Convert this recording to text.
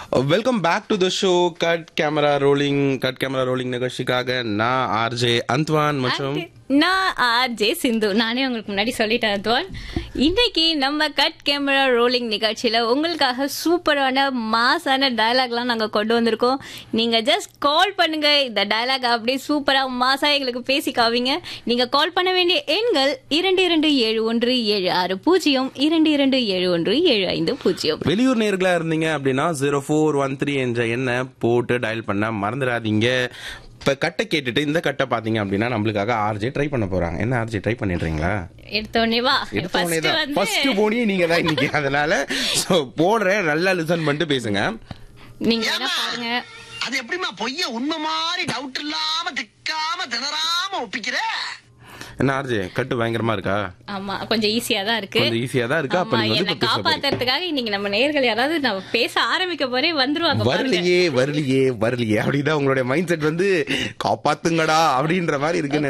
Welcome back to the show cut camera rolling cut camera rolling நிகழ்ச்சிக்காக நான் RJ அந்த்வான் மற்றும் நான் ஆர்ஜே சிந்து நானே உங்களுக்கு முன்னாடி சொல்லிட்டேன் அத்வான் இன்னைக்கு நம்ம கட் கேமரா ரோலிங் நிகழ்ச்சியில உங்களுக்காக சூப்பரான மாஸான டயலாக்லாம் நாங்க கொண்டு வந்திருக்கோம் நீங்க ஜஸ்ட் கால் பண்ணுங்க இந்த டயலாக் அப்படியே சூப்பரா மாசா எங்களுக்கு பேசி காவிங்க நீங்க கால் பண்ண வேண்டிய எண்கள் இரண்டு இரண்டு ஏழு ஒன்று ஏழு ஆறு பூஜ்ஜியம் இரண்டு இரண்டு ஏழு ஒன்று ஏழு ஐந்து பூஜ்ஜியம் வெளியூர் நேர்களா இருந்தீங்க அப்படின்னா ஜீரோ ஃபோர் ஒன் த்ரீ என்ற எண்ணை போட்டு டயல் பண்ண மறந்துடாதீங்க இப்ப கட்டை கேட்டுட்டு இந்த கட்டை பாத்தீங்க அப்படின்னா நம்மளுக்காக ஆர்ஜே ட்ரை பண்ண போறாங்க என்ன ஆர்ஜே ட்ரை பண்ணிடுறீங்களா எடுத்தோடனே வா எடுத்தோடனே ஃபர்ஸ்ட் தான் வந்து ஃபர்ஸ்ட் போனியே நீங்க தான் இன்னைக்கு அதனால சோ போடுறேன் நல்லா லிசன் பண்ணிட்டு பேசுங்க நீங்க வேணா பாருங்க அது எப்படிம்மா பொய்ய உண்மை மாதிரி டவுட் இல்லாம திக்காம திணறாம ஒப்பிக்கிற என்ன ஆர்ஜே கட்டு பயங்கரமா இருக்கா ஆமா கொஞ்சம் ஈஸியா தான் இருக்கு கொஞ்சம் ஈஸியா தான் இருக்கு அப்ப ஆமா, நீங்க வந்து என்னை இப்ப பேச போறீங்க. காப்பாத்துறதுக்காக இன்னைக்கு நம்ம நேர்கள் யாராவது நம்ம பேச ஆரம்பிக்க போறே வந்துருவாங்க பாருங்க. வரலையே வரலையே வரலையே அப்படிதான் உங்களுடைய மைண்ட் செட் வந்து காப்பாத்துங்கடா அப்படின்ற மாதிரி இருக்குன்னு